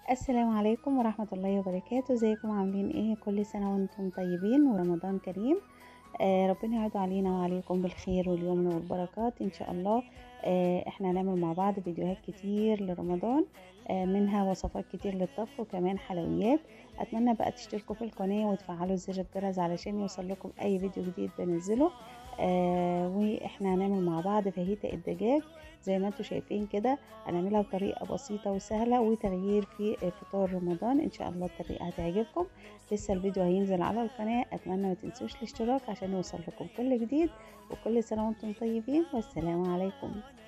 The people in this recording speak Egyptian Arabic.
السلام عليكم ورحمة الله وبركاته ازيكم عاملين ايه كل سنة وانتم طيبين ورمضان كريم آه ربنا يعود علينا وعليكم بالخير واليمن والبركات ان شاء الله آه احنا هنعمل مع بعض فيديوهات كتير لرمضان آه منها وصفات كتير للطبخ وكمان حلويات اتمنى بقى تشتركوا في القناة وتفعلوا زر الجرس علشان يوصل لكم اي فيديو جديد بنزله آه واحنا هنعمل مع بعض فاهيتا الدجاج زي ما انتم شايفين كده هنعملها بطريقه بسيطه وسهله وتغيير في فطار رمضان ان شاء الله الطريقه هتعجبكم لسه الفيديو هينزل على القناه اتمنى ما تنسوش الاشتراك عشان يوصل لكم كل جديد وكل سنه وانتم طيبين والسلام عليكم